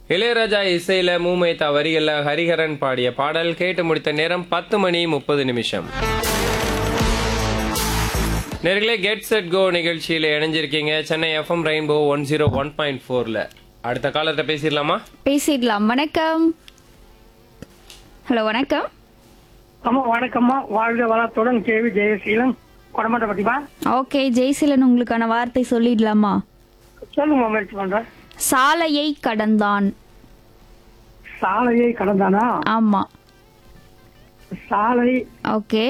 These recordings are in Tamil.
இளையராஜா இசையில மூமைத்தா வரிகள்ல ஹரிஹரன் பாடிய பாடல் கேட்டு முடித்த நேரம் பத்து மணி முப்பது நிமிஷம் நேர்களே கெட் செட் கோ நிகழ்ச்சியில இணைஞ்சிருக்கீங்க Chennai FM rainbow one zero one point ஃபோர்ல அடுத்த காலத்தை பேசிடலாமா பேசிடலாம் வணக்கம் ஹலோ வணக்கம் அம்மா வணக்கம்மா வாழ்க வளத்துடன் கேவி ஜெயசீலன் கொடமாட்ட பத்திமா ஓகே ஜெய்சிலன் உங்களுக்கான வார்த்தை சொல்லிடலாமா சொல்லுங்க முயற்சி பண்றேன் சாலையை கடந்தான் சாலையை கடந்தானா ஆமா சாலை ஓகே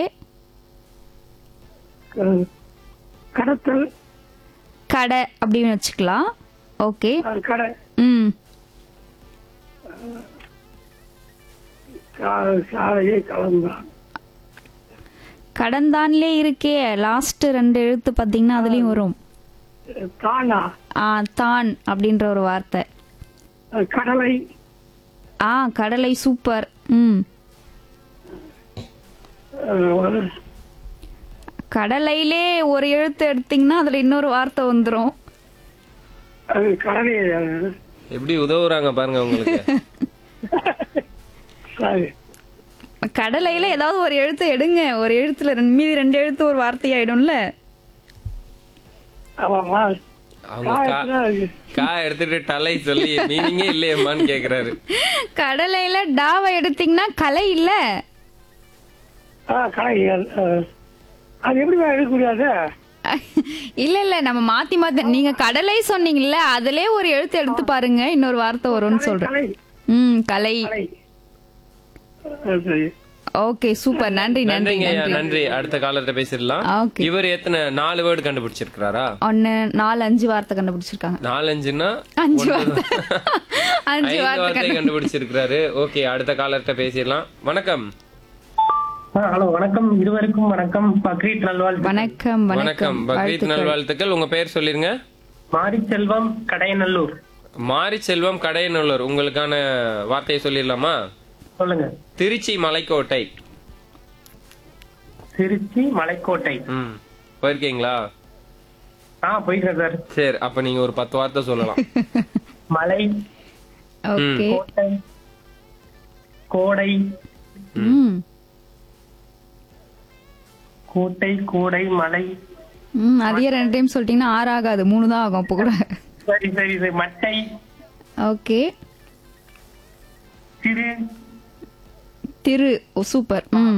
அஹ், கடத்தல் கடை அப்படின்னு வச்சுக்கலாம் ஓகே அஹ், கடை ம் சா- சாலையை கலந்தான் கடந்தான்லே இருக்கே லாஸ்ட் ரெண்டு எழுத்து பார்த்தீங்கன்னா அதுலயும் வரும் அஹ், தானா ஆ தான் அப்படின்ற ஒரு வார்த்தை அஹ், கடலை ஆ கடலை சூப்பர் ம் அஹ், கடலையிலே ஒரு எழுத்து எடுத்தீங்கன்னா அதுல இன்னொரு வார்த்தை வந்துரும் அது கடலை அஹ், எப்படி உதவுறாங்க பாருங்க உங்களுக்கு சரி. கடலையில ஏதாவது ஒரு எழுத்து எடுங்க ஒரு எழுத்துல ரெண்டு மீதி ரெண்டு எழுத்து ஒரு வார்த்தை ஆயிடும்ல ஆமாம்மா அவங்க கா- காயத்துல கா எடுத்துட்டு டலை சொல்லி மீனிங்கே இல்லையம்மான்னு கேக்குறாரு கடலையில டாவை எடுத்தீங்கன்னா கலை இல்ல ஆ, கடை அஹ், அது எப்படி எடுக்க முடியாது இல்ல இல்ல நம்ம மாத்தி மாத்தி நீங்க கடலை சொன்னீங்கல்ல அதுலயே ஒரு எழுத்து எடுத்து பாருங்க இன்னொரு வார்த்தை வரும்னு சொல்றேன் கடை ம் கலை கடை அஹ், சரி ஓகே சூப்பர் நன்றி நன்றி நன்றிங்க ஐயா, நன்றி நன்றி அடுத்த காலத்தை பேசிடலாம் ஓகே இவர் எத்தனை நாலு வேர்டு கண்டுபிடிச்சிருக்காரா ஒன்னு நாலு அஞ்சு வார்த்தை கண்டுபிடிச்சிருக்காங்க நாலஞ்சுன்னா அஞ்சு வார்த்தை அஞ்சு ஐந்து வார்த்தை வார்த்தை கண்டு கண்டுபிடிச்சிருக்காரு ஓகே அடுத்த காலர்கிட்ட பேசிடலாம் வணக்கம் ஹலோ வணக்கம் இருவருக்கும் வணக்கம் பக்ரீத் நல்வாழ் வணக்கம் வணக்கம் வணக்கம் பக்ரீத் வாழ்த்துக்கள். நல்வாழ்த்துக்கள் உங்க பேர் சொல்லிருங்க மாரிச்செல்வம் கடையநல்லூர் மாரி செல்வம் கடையநல்லூர் உங்களுக்கான வார்த்தையை சொல்லிடலாமா சொல்லுங்க திருச்சி மலைக்கோட்டை திருச்சி மலைக்கோட்டை ம் போயிருக்கீங்களா ஆ போயிட்டேன் சார் சரி அப்ப நீங்க ஒரு பத்து வார்த்தை சொல்லலாம் மலை ஓகே கோட்டை கோடை ம் கோட்டை கோடை மலை ம் அதையே ரெண்டு டைம் சொல்லிட்டீங்கன்னா ஆறு ஆகாது மூணு தான் ஆகும் அப்போ கூட சரி சரி சரி மட்டை ஓகே திரு திரு ஓ சூப்பர் ம்